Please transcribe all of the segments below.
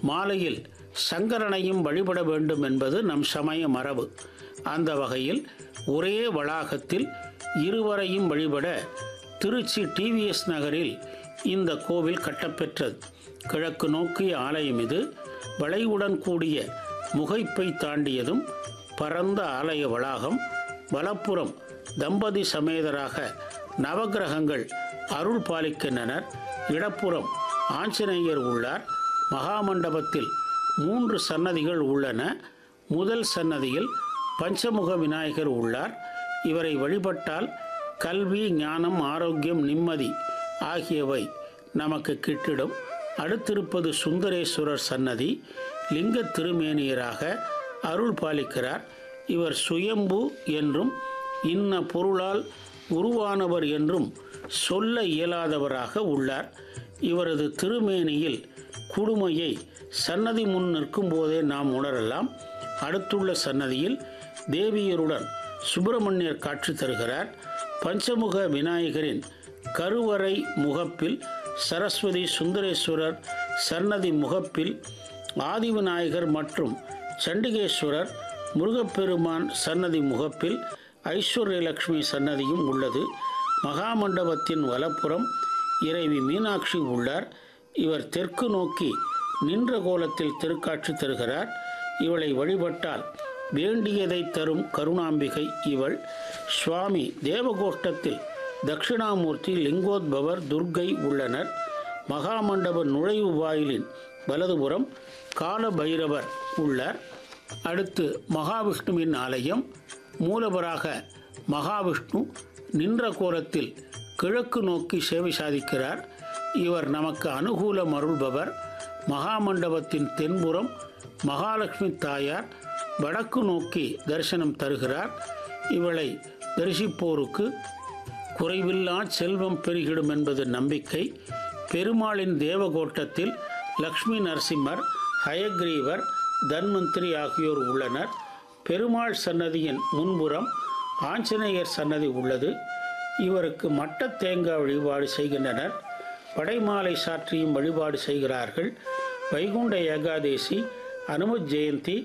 மாலையில் சங்கரனையும் வழிபட வேண்டும் என்பது நம் சமய மரபு அந்த வகையில் ஒரே வளாகத்தில் இருவரையும் வழிபட திருச்சி டிவிஎஸ் நகரில் இந்த கோவில் கட்டப்பெற்றது கிழக்கு நோக்கிய ஆலயம் இது வளைவுடன் கூடிய முகைப்பை தாண்டியதும் பரந்த ஆலய வளாகம் வலப்புறம் தம்பதி சமேதராக நவக்கிரகங்கள் அருள் பாலிக்கின்றனர் இடப்புறம் ஆஞ்சநேயர் உள்ளார் மகாமண்டபத்தில் மூன்று சன்னதிகள் உள்ளன முதல் சன்னதியில் பஞ்சமுக விநாயகர் உள்ளார் இவரை வழிபட்டால் கல்வி ஞானம் ஆரோக்கியம் நிம்மதி ஆகியவை நமக்கு கிட்டிடும் அடுத்திருப்பது சுந்தரேஸ்வரர் சன்னதி லிங்க திருமேனியராக அருள் பாலிக்கிறார் இவர் சுயம்பு என்றும் இன்ன பொருளால் உருவானவர் என்றும் சொல்ல இயலாதவராக உள்ளார் இவரது திருமேனியில் குடுமையை சன்னதி முன் நிற்கும் போதே நாம் உணரலாம் அடுத்துள்ள சன்னதியில் தேவியருடன் சுப்பிரமணியர் காட்சி தருகிறார் பஞ்சமுக விநாயகரின் கருவறை முகப்பில் சரஸ்வதி சுந்தரேஸ்வரர் சன்னதி முகப்பில் ஆதிவிநாயகர் மற்றும் சண்டிகேஸ்வரர் முருகப்பெருமான் சன்னதி முகப்பில் ஐஸ்வர்யலட்சுமி சன்னதியும் உள்ளது மகாமண்டபத்தின் வலப்புறம் இறைவி மீனாட்சி உள்ளார் இவர் தெற்கு நோக்கி நின்ற கோலத்தில் திருக்காட்சி தருகிறார் இவளை வழிபட்டால் வேண்டியதை தரும் கருணாம்பிகை இவள் சுவாமி தேவகோஷ்டத்தில் தட்சிணாமூர்த்தி லிங்கோத்பவர் துர்க்கை உள்ளனர் மகாமண்டப நுழைவு வாயிலின் வலதுபுறம் கால பைரவர் உள்ளார் அடுத்து மகாவிஷ்ணுவின் ஆலயம் மூலவராக மகாவிஷ்ணு நின்ற கோலத்தில் கிழக்கு நோக்கி சேவை சாதிக்கிறார் இவர் நமக்கு அனுகூலம் அருள்பவர் மகாமண்டபத்தின் தென்புறம் மகாலட்சுமி தாயார் வடக்கு நோக்கி தரிசனம் தருகிறார் இவளை தரிசிப்போருக்கு குறைவில்லா செல்வம் பெருகிடும் என்பது நம்பிக்கை பெருமாளின் தேவகோட்டத்தில் லக்ஷ்மி நரசிம்மர் ஹயக்ரீவர் தன்வந்திரி ஆகியோர் உள்ளனர் பெருமாள் சன்னதியின் முன்புறம் ஆஞ்சநேயர் சன்னதி உள்ளது இவருக்கு மட்ட தேங்காய் வழிபாடு செய்கின்றனர் படைமாலை சாற்றியும் வழிபாடு செய்கிறார்கள் வைகுண்ட ஏகாதேசி அனுமத் ஜெயந்தி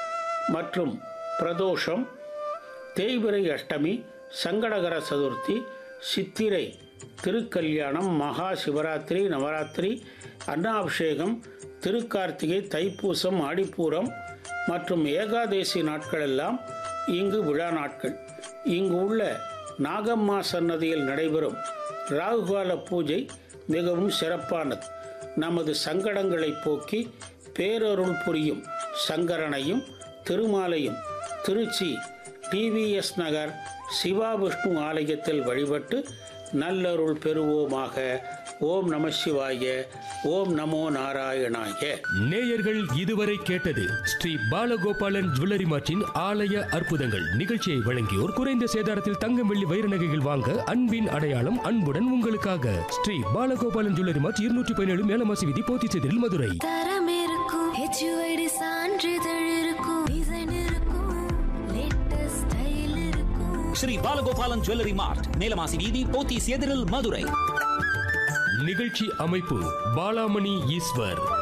மற்றும் பிரதோஷம் தேய்பிரை அஷ்டமி சங்கடகர சதுர்த்தி சித்திரை திருக்கல்யாணம் மகா சிவராத்திரி நவராத்திரி அன்னாபிஷேகம் திருக்கார்த்திகை தைப்பூசம் ஆடிப்பூரம் மற்றும் ஏகாதேசி நாட்களெல்லாம் இங்கு விழா நாட்கள் இங்கு உள்ள நாகம்மா சன்னதியில் நடைபெறும் ராகுகால பூஜை மிகவும் சிறப்பானது நமது சங்கடங்களை போக்கி பேரருள் புரியும் சங்கரனையும் திருமாலையும் திருச்சி டிவிஎஸ் நகர் சிவா விஷ்ணு ஆலயத்தில் வழிபட்டு நல்லருள் பெறுவோமாக ஓம் நம சிவாய ஓம் நமோ நாராயணாய நேயர்கள் இதுவரை கேட்டது ஸ்ரீ பாலகோபாலன் ஜுவல்லரி மார்ட்டின் ஆலய அற்புதங்கள் நிகழ்ச்சியை வழங்கியோர் குறைந்த சேதாரத்தில் தங்கம் வெள்ளி வைர நகைகள் வாங்க அன்பின் அடையாளம் அன்புடன் உங்களுக்காக ஸ்ரீ பாலகோபாலன் ஜுவல்லரி மார்ட் இருநூற்றி பதினேழு மேலமாசி விதி போத்திச்செதில் மதுரை தரம் இருக்கும் ஹெச்யூஐடி சான்றிதழ் இருக்கும் டிசைன் இருக்கும் லேட்டஸ்ட் ஸ்டைல் இருக்கும் ஸ்ரீ பாலகோபாலன் ஜுவல்லரி மார்ட் நீலமாசி வீதி போத்தீஸ் எதிரில் மதுரை நிகழ்ச்சி அமைப்பு பாலாமணி ஈஸ்வர்